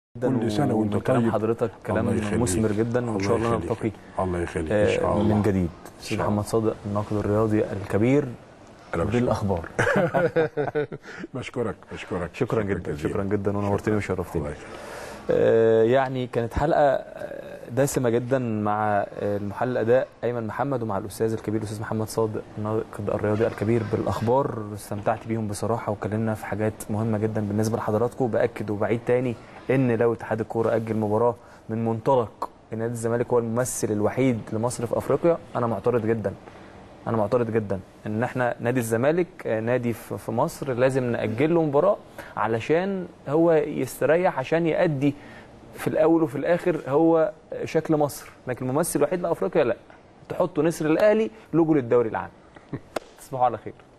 كل سنة وأنت ومن كلام طيب. حضرتك كلام الله يخليك. مثمر جدا وان الله شاء الله يخليك. نلتقي الله يخليك ان آه، شاء الله من جديد سيد شاء محمد صادق الناقد الرياضي الكبير أنا بشكرك. بالاخبار بشكرك بشكرك شكرا جدا جزيلا. شكرا جدا ونورتني وشرفتني الله يخليك. آه، يعني كانت حلقه آه، دسمه جدا مع آه، المحلل الاداء ايمن محمد ومع الاستاذ الكبير الاستاذ محمد صادق الناقد الرياضي الكبير بالاخبار استمتعت بيهم بصراحه واتكلمنا في حاجات مهمه جدا بالنسبه لحضراتكم باكد وبعيد تاني ان لو اتحاد الكوره اجل مباراه من منطلق ان نادي الزمالك هو الممثل الوحيد لمصر في افريقيا انا معترض جدا انا معترض جدا ان احنا نادي الزمالك آه، نادي في في مصر لازم ناجل له مباراه علشان هو يستريح عشان يأدي في الاول وفي الاخر هو شكل مصر لكن الممثل الوحيد لافريقيا لا تحطوا نسر الاهلي لوجو للدوري العام تصبحوا على خير